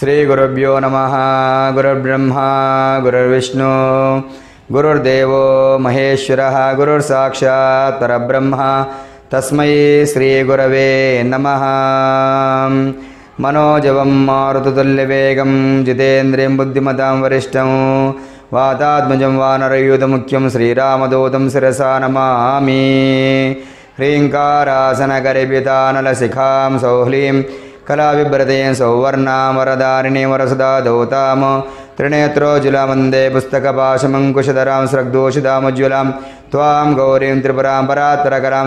శ్రీగురుభ్యో నమ గురుర్బ్రహ్మ గురుర్విష్ణు గురుర్దేవో మహేశ్వర గురుర్సాక్షాత్ పరబ్రహ్మ తస్మై శ్రీగురవే నమ మనోజవం మారుతుల్యవేగం జితేంద్రియం బుద్ధిమతాం వరిష్టం వాతాత్మజం వానరయూతముఖ్యం శ్రీరామదూతం శిరసా నమామి హ్రీంకారాసనకరిపితానలశిఖాం సౌహ్లీం కళావిభ్రతేం సౌవర్ణాం వరదారిణీం వరసదా దౌతాం త్రినేత్రోజులమందే పుస్తకపాశమంకుశధరాం స్రగ్దోషితాముజ్వలాం త్వాం గౌరీం త్రిపురాం పరాత్పరకరాం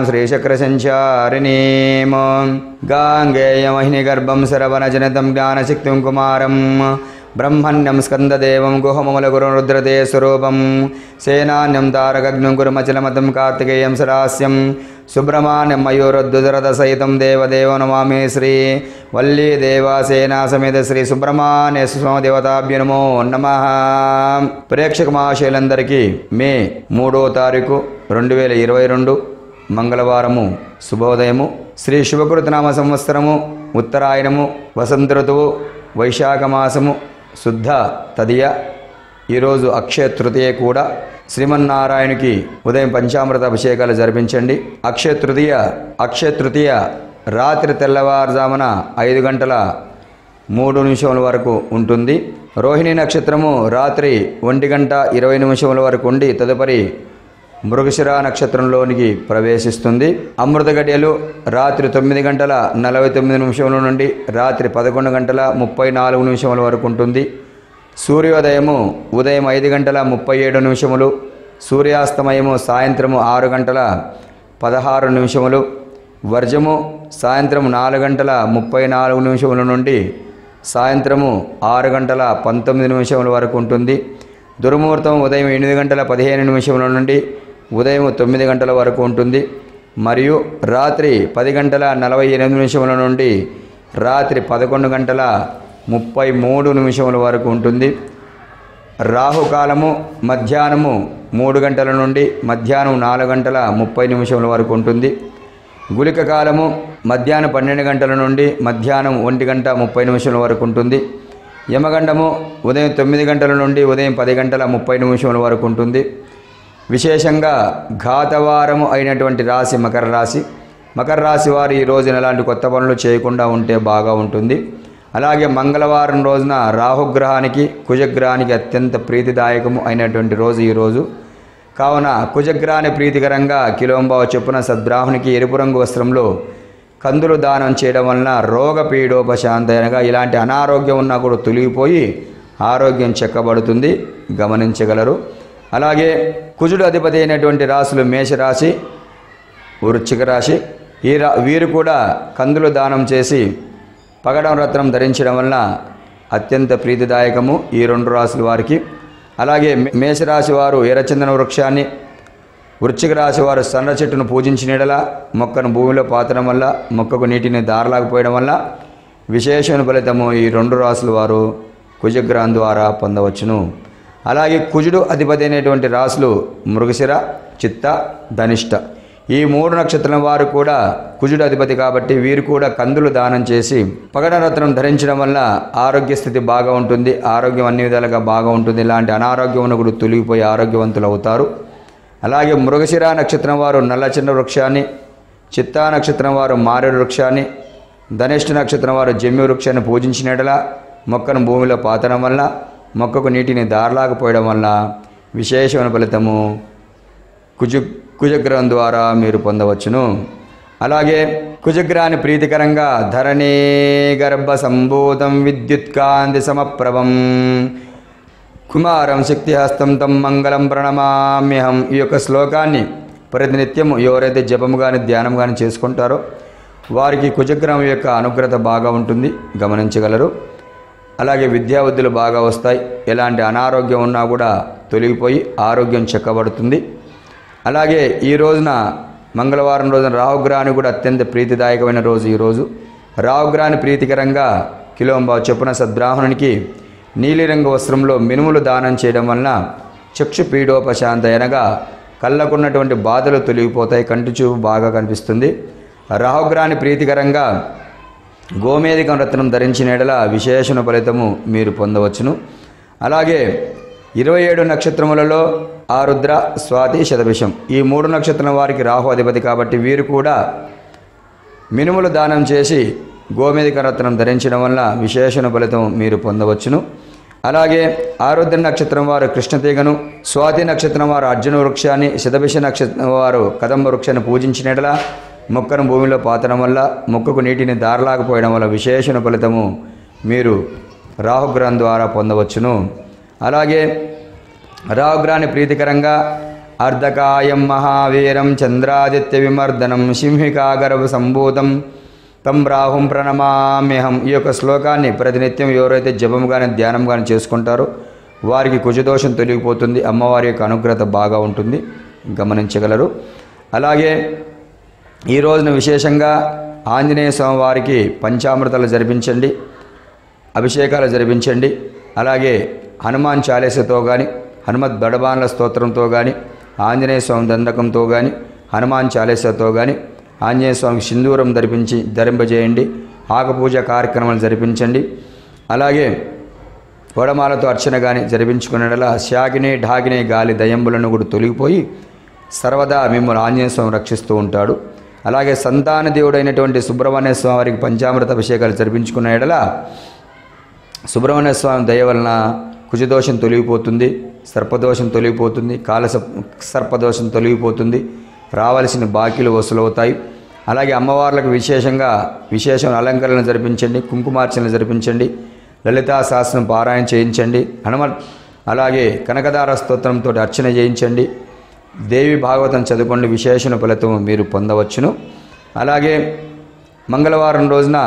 శ్రీచక్రసంచారిణీం గాంగేయమహినిగర్భం శరవణజనితం జ్ఞానశక్తిం కుమారం బ్రహ్మణ్యం స్కందదేవం గుహమమలగురురుద్రతే స్వరూపం సేనాన్యం తారకగ్నం గురుమచలమతం కార్తికేయం సరాస్యం సుబ్రహ్మణ్యం మయూరద్దుదరథ సహితం దేవదేవ నమామి శ్రీ వల్లీ దేవాసేనా సమేత శ్రీ సుబ్రహ్మణ్య దేవతాభ్య నమో నమ ప్రేక్షక మహాశయులందరికీ మే మూడో తారీఖు రెండు వేల ఇరవై రెండు మంగళవారము శుభోదయము శ్రీ శుభకృతనామ సంవత్సరము ఉత్తరాయణము వసంత ఋతువు వైశాఖ మాసము శుద్ధ తదియ ఈరోజు అక్షయ తృతీయ కూడా శ్రీమన్నారాయణుకి ఉదయం పంచామృత అభిషేకాలు జరిపించండి అక్షయ తృతీయ అక్షయ తృతీయ రాత్రి తెల్లవారుజామున ఐదు గంటల మూడు నిమిషముల వరకు ఉంటుంది రోహిణి నక్షత్రము రాత్రి ఒంటి గంట ఇరవై నిమిషముల వరకు ఉండి తదుపరి మృగశిర నక్షత్రంలోనికి ప్రవేశిస్తుంది అమృత గడియలు రాత్రి తొమ్మిది గంటల నలభై తొమ్మిది నిమిషముల నుండి రాత్రి పదకొండు గంటల ముప్పై నాలుగు నిమిషముల వరకు ఉంటుంది సూర్యోదయము ఉదయం ఐదు గంటల ముప్పై ఏడు నిమిషములు సూర్యాస్తమయము సాయంత్రము ఆరు గంటల పదహారు నిమిషములు వర్జము సాయంత్రం నాలుగు గంటల ముప్పై నాలుగు నిమిషముల నుండి సాయంత్రము ఆరు గంటల పంతొమ్మిది నిమిషముల వరకు ఉంటుంది దుర్ముహూర్తం ఉదయం ఎనిమిది గంటల పదిహేను నిమిషముల నుండి ఉదయం తొమ్మిది గంటల వరకు ఉంటుంది మరియు రాత్రి పది గంటల నలభై ఎనిమిది నిమిషముల నుండి రాత్రి పదకొండు గంటల ముప్పై మూడు నిమిషముల వరకు ఉంటుంది రాహుకాలము మధ్యాహ్నము మూడు గంటల నుండి మధ్యాహ్నం నాలుగు గంటల ముప్పై నిమిషముల వరకు ఉంటుంది గుళిక కాలము మధ్యాహ్నం పన్నెండు గంటల నుండి మధ్యాహ్నం ఒంటి గంట ముప్పై నిమిషముల వరకు ఉంటుంది యమగండము ఉదయం తొమ్మిది గంటల నుండి ఉదయం పది గంటల ముప్పై నిమిషముల వరకు ఉంటుంది విశేషంగా ఘాతవారము అయినటువంటి రాశి మకర రాశి మకర రాశి వారు ఈ రోజున ఎలాంటి కొత్త పనులు చేయకుండా ఉంటే బాగా ఉంటుంది అలాగే మంగళవారం రోజున రాహుగ్రహానికి కుజగ్రహానికి అత్యంత ప్రీతిదాయకము అయినటువంటి రోజు ఈ రోజు కావున కుజగ్రహాన్ని ప్రీతికరంగా కిలోంబావ చొప్పున సద్బ్రాహ్మణికి ఎరుపు రంగు వస్త్రంలో కందులు దానం చేయడం వలన రోగ పీడోపశాంతనగా ఇలాంటి అనారోగ్యం ఉన్నా కూడా తొలగిపోయి ఆరోగ్యం చెక్కబడుతుంది గమనించగలరు అలాగే కుజుడు అధిపతి అయినటువంటి రాశులు మేషరాశి వృశ్చిక రాశి ఈ రా వీరు కూడా కందులు దానం చేసి పగడం రత్నం ధరించడం వలన అత్యంత ప్రీతిదాయకము ఈ రెండు రాశుల వారికి అలాగే మే- మేషరాశి వారు ఎర్రచందన వృక్షాన్ని వృశ్చిక రాశి వారు సన్న చెట్టును పూజించినడల మొక్కను భూమిలో పాతడం వల్ల మొక్కకు నీటిని దారలాకపోయడం వల్ల విశేషమైన ఫలితము ఈ రెండు రాసుల వారు కుజగ్రహం ద్వారా పొందవచ్చును అలాగే కుజుడు అధిపతి అయినటువంటి రాశులు మృగశిర చిత్త ధనిష్ట ఈ మూడు నక్షత్రం వారు కూడా కుజుడు అధిపతి కాబట్టి వీరు కూడా కందులు దానం చేసి పగడరత్నం ధరించడం వల్ల ఆరోగ్య స్థితి బాగా ఉంటుంది ఆరోగ్యం అన్ని విధాలుగా బాగా ఉంటుంది ఇలాంటి అనారోగ్యం కూడా తొలగిపోయి ఆరోగ్యవంతులు అవుతారు అలాగే మృగశిర నక్షత్రం వారు నల్ల చిన్న వృక్షాన్ని చిత్తా నక్షత్రం వారు మారేడు వృక్షాన్ని ధనిష్ఠ నక్షత్రం వారు జమ్మి వృక్షాన్ని పూజించినట్ల మొక్కను భూమిలో పాతడం వల్ల మొక్కకు నీటిని దారలాకపోయడం వల్ల విశేషమైన ఫలితము కుజు కుజగ్రహం ద్వారా మీరు పొందవచ్చును అలాగే కుజగ్రహాన్ని ప్రీతికరంగా ధరణీ గర్భ సంభూతం విద్యుత్కాంతి సమప్రభం కుమారం శక్తిహస్తం తం మంగళం ప్రణమామ్యహం ఈ యొక్క శ్లోకాన్ని ప్రతినిత్యం ఎవరైతే జపము కానీ ధ్యానం కానీ చేసుకుంటారో వారికి కుజగ్రహం యొక్క అనుగ్రత బాగా ఉంటుంది గమనించగలరు అలాగే విద్యాబుద్ధులు బాగా వస్తాయి ఎలాంటి అనారోగ్యం ఉన్నా కూడా తొలగిపోయి ఆరోగ్యం చెక్కబడుతుంది అలాగే ఈ రోజున మంగళవారం రోజున రాహుగ్రహానికి కూడా అత్యంత ప్రీతిదాయకమైన రోజు ఈరోజు రాహుగ్రహాన్ని ప్రీతికరంగా కిలోంబా చొప్పున సద్బ్రాహ్మణునికి నీలిరంగు వస్త్రంలో మినుములు దానం చేయడం వలన చక్షు పీడోపశాంత అనగా కళ్ళకున్నటువంటి బాధలు తొలగిపోతాయి కంటి చూపు బాగా కనిపిస్తుంది రాహుగ్రహాన్ని ప్రీతికరంగా గోమేధికం రత్నం ధరించిన ఎడల విశేషణ ఫలితము మీరు పొందవచ్చును అలాగే ఇరవై ఏడు నక్షత్రములలో ఆరుద్ర స్వాతి శతభిషం ఈ మూడు నక్షత్రం వారికి రాహు అధిపతి కాబట్టి వీరు కూడా మినుములు దానం చేసి గోమేధిక రత్నం ధరించడం వల్ల విశేషణ ఫలితం మీరు పొందవచ్చును అలాగే ఆరుద్ర నక్షత్రం వారు కృష్ణతీగను స్వాతి నక్షత్రం వారు అర్జున వృక్షాన్ని శతభిష నక్షత్రం వారు కదంబ వృక్షాన్ని పూజించినట్లా మొక్కను భూమిలో పాతడం వల్ల మొక్కకు నీటిని దారలాకపోయడం వల్ల విశేషణ ఫలితము మీరు రాహుగ్రహం ద్వారా పొందవచ్చును అలాగే రాహుగ్రహాన్ని ప్రీతికరంగా అర్ధకాయం మహావీరం చంద్రాదిత్య విమర్దనం సింహికాగర్భ సంభూతం తం రాహుం ప్రణమామ్యహం ఈ యొక్క శ్లోకాన్ని ప్రతినిత్యం ఎవరైతే జపం కానీ ధ్యానం కానీ చేసుకుంటారో వారికి కుజదోషం తొలగిపోతుంది అమ్మవారి యొక్క అనుగ్రహత బాగా ఉంటుంది గమనించగలరు అలాగే ఈ రోజున విశేషంగా ఆంజనేయ స్వామి వారికి పంచామృతాలు జరిపించండి అభిషేకాలు జరిపించండి అలాగే హనుమాన్ చాలీసతో కానీ హనుమత్ బడబాన్ల స్తోత్రంతో కానీ ఆంజనేయ స్వామి దండకంతో కానీ హనుమాన్ చాలీసతో కానీ ఆంజనేయ స్వామికి సింధూరం ధరిపించి ధరింపజేయండి ఆకపూజ కార్యక్రమాలు జరిపించండి అలాగే వడమాలతో అర్చన కానీ జరిపించుకునేలా శాకిని ఢాకిని గాలి దయంబులను కూడా తొలగిపోయి సర్వదా మిమ్మల్ని ఆంజనేయ స్వామి రక్షిస్తూ ఉంటాడు అలాగే సంతాన దేవుడైనటువంటి సుబ్రహ్మణ్య స్వామి వారికి పంచామృత అభిషేకాలు జరిపించుకున్న ఎడల సుబ్రహ్మణ్య స్వామి దయ వలన కుజదోషం తొలగిపోతుంది సర్పదోషం తొలగిపోతుంది కాల సర్పదోషం తొలగిపోతుంది రావలసిన బాకీలు వసూలవుతాయి అలాగే అమ్మవార్లకు విశేషంగా విశేషం అలంకరణలు జరిపించండి కుంకుమార్చనలు జరిపించండి లలితా శాస్త్రం పారాయణ చేయించండి హనుమ అలాగే కనకదార స్తోత్రంతో అర్చన చేయించండి దేవి భాగవతం చదువుకోండి విశేషణ ఫలితం మీరు పొందవచ్చును అలాగే మంగళవారం రోజున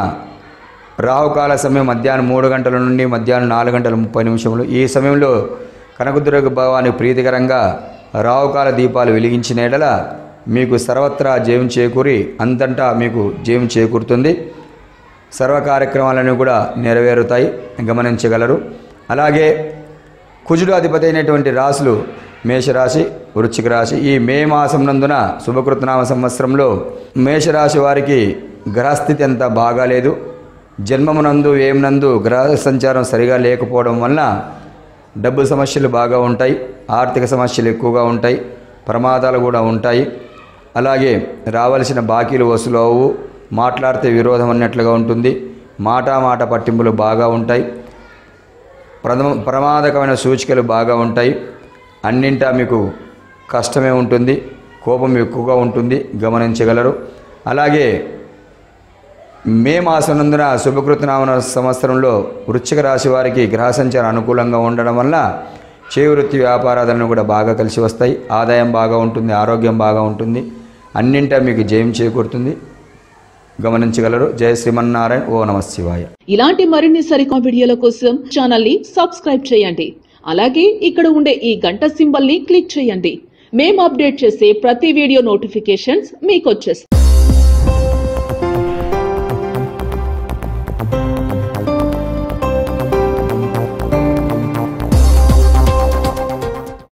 రాహుకాల సమయం మధ్యాహ్నం మూడు గంటల నుండి మధ్యాహ్నం నాలుగు గంటల ముప్పై నిమిషములు ఈ సమయంలో కనకదుర్గ భవాన్ని ప్రీతికరంగా రాహుకాల దీపాలు వెలిగించిన ఎడల మీకు సర్వత్రా జయం చేకూరి అంతటా మీకు జయం చేకూరుతుంది సర్వ కార్యక్రమాలన్నీ కూడా నెరవేరుతాయి గమనించగలరు అలాగే కుజుడు అధిపతి అయినటువంటి రాశులు మేషరాశి వృశ్చిక రాశి ఈ మే మాసం నందున శుభకృతనామ సంవత్సరంలో మేషరాశి వారికి గ్రహస్థితి అంత బాగాలేదు జన్మమునందు ఏమనందు గ్రహ సంచారం సరిగా లేకపోవడం వలన డబ్బు సమస్యలు బాగా ఉంటాయి ఆర్థిక సమస్యలు ఎక్కువగా ఉంటాయి ప్రమాదాలు కూడా ఉంటాయి అలాగే రావలసిన బాకీలు వసూలు అవ్వు మాట్లాడితే విరోధం అన్నట్లుగా ఉంటుంది మాట మాట పట్టింపులు బాగా ఉంటాయి ప్రథమ ప్రమాదకమైన సూచికలు బాగా ఉంటాయి అన్నింటా మీకు కష్టమే ఉంటుంది కోపం ఎక్కువగా ఉంటుంది గమనించగలరు అలాగే మే మాసనందున శుభకృతనామన సంవత్సరంలో వృశ్చిక రాశి వారికి గ్రహ సంచారం అనుకూలంగా ఉండడం వల్ల చేవృత్తి వ్యాపారాలను కూడా బాగా కలిసి వస్తాయి ఆదాయం బాగా ఉంటుంది ఆరోగ్యం బాగా ఉంటుంది అన్నింటా మీకు జయం చేకూరుతుంది గమనించగలరు జయ శ్రీమన్నారాయణ ఓ నమ శివాయ ఇలాంటి మరిన్ని సరికొత్త వీడియోల కోసం ఛానల్ ని సబ్స్క్రైబ్ చేయండి అలాగే ఇక్కడ ఉండే ఈ గంట సింబల్ ని క్లిక్ చేయండి మేము అప్డేట్ చేసే ప్రతి వీడియో నోటిఫికేషన్స్ మీకు వచ్చేస్తాయి